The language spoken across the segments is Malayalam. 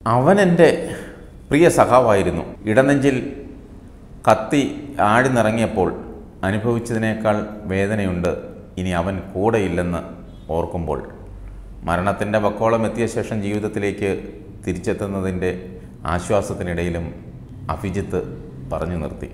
അവൻ എൻ്റെ പ്രിയ സഖാവായിരുന്നു ഇടനെഞ്ചിൽ കത്തി ആടിനിറങ്ങിയപ്പോൾ അനുഭവിച്ചതിനേക്കാൾ വേദനയുണ്ട് ഇനി അവൻ കൂടെയില്ലെന്ന് ഓർക്കുമ്പോൾ മരണത്തിൻ്റെ വക്കോളം എത്തിയ ശേഷം ജീവിതത്തിലേക്ക് തിരിച്ചെത്തുന്നതിൻ്റെ ആശ്വാസത്തിനിടയിലും അഭിജിത്ത് പറഞ്ഞു നിർത്തി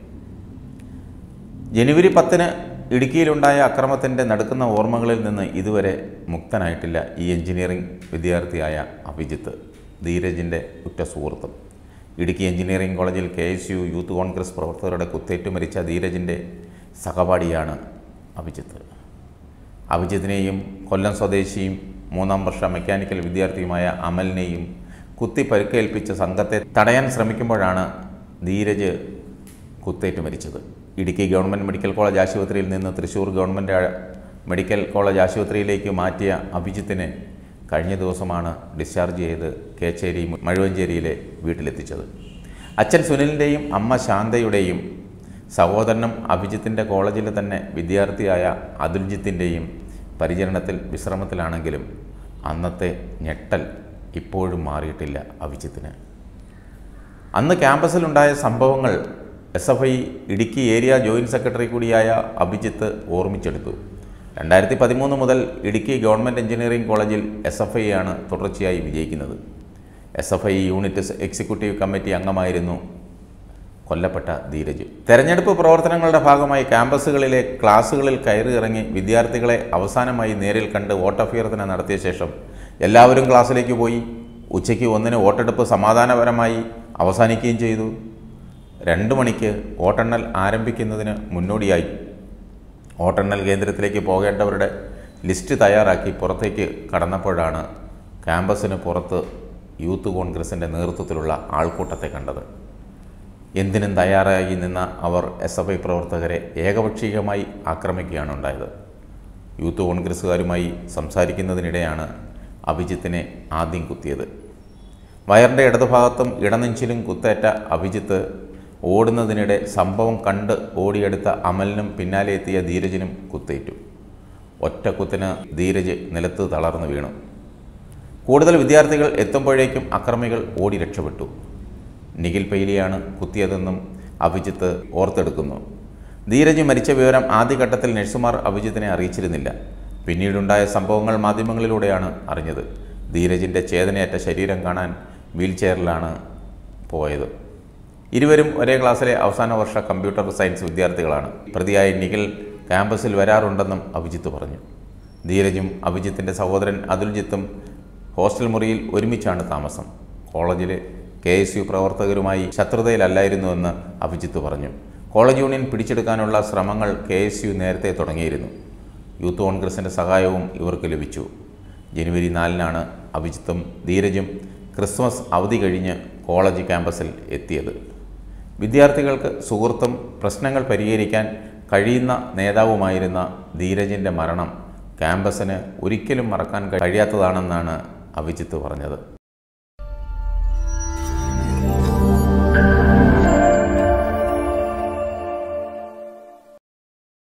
ജനുവരി പത്തിന് ഇടുക്കിയിലുണ്ടായ അക്രമത്തിൻ്റെ നടുക്കുന്ന ഓർമ്മകളിൽ നിന്ന് ഇതുവരെ മുക്തനായിട്ടില്ല ഈ എഞ്ചിനീയറിംഗ് വിദ്യാർത്ഥിയായ അഭിജിത്ത് ധീരജിൻ്റെ ഉറ്റ സുഹൃത്തും ഇടുക്കി എഞ്ചിനീയറിംഗ് കോളേജിൽ K S U Youth Congress പ്രവർത്തകരുടെ കുത്തേറ്റു മരിച്ച ധീരജിൻ്റെ സഹപാഠിയാണ് അഭിജിത്ത് അഭിജിത്തിനെയും കൊല്ലം സ്വദേശിയും മൂന്നാം വർഷ മെക്കാനിക്കൽ വിദ്യാർത്ഥിയുമായ അമലിനെയും കുത്തി പരുക്കേൽപ്പിച്ച സംഘത്തെ തടയാൻ ശ്രമിക്കുമ്പോഴാണ് ധീരജ് കുത്തേറ്റ് മരിച്ചത് ഇടുക്കി ഗവൺമെൻറ് മെഡിക്കൽ കോളേജ് ആശുപത്രിയിൽ നിന്ന് തൃശ്ശൂർ ഗവൺമെൻറ് ആ- മെഡിക്കൽ കോളേജ് ആശുപത്രിയിലേക്ക് മാറ്റിയ അഭിജിത്തിനെ കഴിഞ്ഞ ദിവസമാണ് ഡിസ്ചാർജ് ചെയ്ത് കേച്ചേരി മഴുവഞ്ചേരിയിലെ വീട്ടിലെത്തിച്ചത് അച്ഛൻ സുനിലിൻ്റെയും അമ്മ ശാന്തയുടെയും സഹോദരനും അഭിജിത്തിൻ്റെ കോളേജിലെ തന്നെ വിദ്യാർത്ഥിയായ അതുൽജിത്തിൻ്റെയും പരിചരണത്തിൽ വിശ്രമത്തിലാണെങ്കിലും അന്നത്തെ ഞെട്ടൽ ഇപ്പോഴും മാറിയിട്ടില്ല അഭിജിത്തിന് അന്ന് ക്യാമ്പസിലുണ്ടായ സംഭവങ്ങൾ S F I Idukki area joint secretary കൂടിയായ അഭിജിത്ത് ഓർമ്മിച്ചെടുത്തു രണ്ടായിരത്തി പതിമൂന്ന് മുതൽ ഇടുക്കി ഗവൺമെൻറ് എഞ്ചിനീയറിംഗ് കോളേജിൽ എസ് എഫ് ഐ ആണ് തുടർച്ചയായി വിജയിക്കുന്നത് S F I unit executive committee അംഗമായിരുന്നു കൊല്ലപ്പെട്ട ധീരജ് തെരഞ്ഞെടുപ്പ് പ്രവർത്തനങ്ങളുടെ ഭാഗമായി ക്യാമ്പസുകളിലെ ക്ലാസ്സുകളിൽ കയറി ഇറങ്ങി വിദ്യാർത്ഥികളെ അവസാനമായി നേരിൽ കണ്ട് വോട്ടഭ്യർത്ഥന നടത്തിയ ശേഷം എല്ലാവരും ക്ലാസ്സിലേക്ക് പോയി ഉച്ചയ്ക്ക് ഒന്നിന് വോട്ടെടുപ്പ് സമാധാനപരമായി അവസാനിക്കുകയും ചെയ്തു രണ്ട് മണിക്ക് വോട്ടെണ്ണൽ ആരംഭിക്കുന്നതിന് മുന്നോടിയായി വോട്ടെണ്ണൽ കേന്ദ്രത്തിലേക്ക് പോകേണ്ടവരുടെ ലിസ്റ്റ് തയ്യാറാക്കി പുറത്തേക്ക് കടന്നപ്പോഴാണ് ക്യാമ്പസിന് പുറത്ത് യൂത്ത് കോൺഗ്രസിൻ്റെ നേതൃത്വത്തിലുള്ള ആൾക്കൂട്ടത്തെ കണ്ടത് എന്തിനും തയ്യാറായി നിന്ന അവർ എസ് എഫ് ഐ പ്രവർത്തകരെ ഏകപക്ഷീയമായി ആക്രമിക്കുകയാണ് ഉണ്ടായത് യൂത്ത് കോൺഗ്രസ്സുകാരുമായി സംസാരിക്കുന്നതിനിടെയാണ് അഭിജിത്തിനെ ആദ്യം കുത്തിയത് വയറിൻ്റെ ഇടതുഭാഗത്തും ഇടനെഞ്ചിലും കുത്തേറ്റ അഭിജിത്ത് ഓടുന്നതിനിടെ സംഭവം കണ്ട് ഓടിയെടുത്ത അമലിനും പിന്നാലെ എത്തിയ ധീരജിനും കുത്തേറ്റു ഒറ്റ കുത്തിന് ധീരജ് നിലത്ത് തളർന്നു വീണു കൂടുതൽ വിദ്യാർത്ഥികൾ എത്തുമ്പോഴേക്കും അക്രമികൾ ഓടി രക്ഷപ്പെട്ടു നിഖിൽ പൈലിയാണ് കുത്തിയതെന്നും അഭിജിത്ത് ഓർത്തെടുക്കുന്നു ധീരജ് മരിച്ച വിവരം ആദ്യഘട്ടത്തിൽ നഴ്സുമാർ അഭിജിത്തിനെ അറിയിച്ചിരുന്നില്ല പിന്നീടുണ്ടായ സംഭവങ്ങൾ മാധ്യമങ്ങളിലൂടെയാണ് അറിഞ്ഞത് ധീരജിൻ്റെ ചേതനയേറ്റ ശരീരം കാണാൻ വീൽ ചെയറിലാണ് പോയത് ഇരുവരും ഒരേ ക്ലാസ്സിലെ അവസാന വർഷ കമ്പ്യൂട്ടർ സയൻസ് വിദ്യാർത്ഥികളാണ് പ്രതിയായ നിഖിൽ ക്യാമ്പസിൽ വരാറുണ്ടെന്നും അഭിജിത്ത് പറഞ്ഞു ധീരജും അഭിജിത്തിൻ്റെ സഹോദരൻ അതുൽജിത്തും ഹോസ്റ്റൽ മുറിയിൽ ഒരുമിച്ചാണ് താമസം കോളേജിലെ കെ എസ് യു പ്രവർത്തകരുമായി ശത്രുതയിലല്ലായിരുന്നുവെന്ന് അഭിജിത്ത് പറഞ്ഞു കോളേജ് യൂണിയൻ പിടിച്ചെടുക്കാനുള്ള ശ്രമങ്ങൾ കെ എസ് യു നേരത്തെ തുടങ്ങിയിരുന്നു യൂത്ത് കോൺഗ്രസിൻ്റെ സഹായവും ഇവർക്ക് ലഭിച്ചു ജനുവരി നാലിനാണ് അഭിജിത്തും ധീരജും ക്രിസ്മസ് അവധി കഴിഞ്ഞ് കോളേജ് ക്യാമ്പസിൽ എത്തിയത് വിദ്യാർത്ഥികൾക്ക് സുഹൃത്തും പ്രശ്നങ്ങൾ പരിഹരിക്കാൻ കഴിയുന്ന നേതാവുമായിരുന്ന ധീരജിൻ്റെ മരണം ക്യാമ്പസിന് ഒരിക്കലും മറക്കാൻ കഴിയാത്തതാണെന്നാണ് അഭിജിത്ത് പറഞ്ഞത്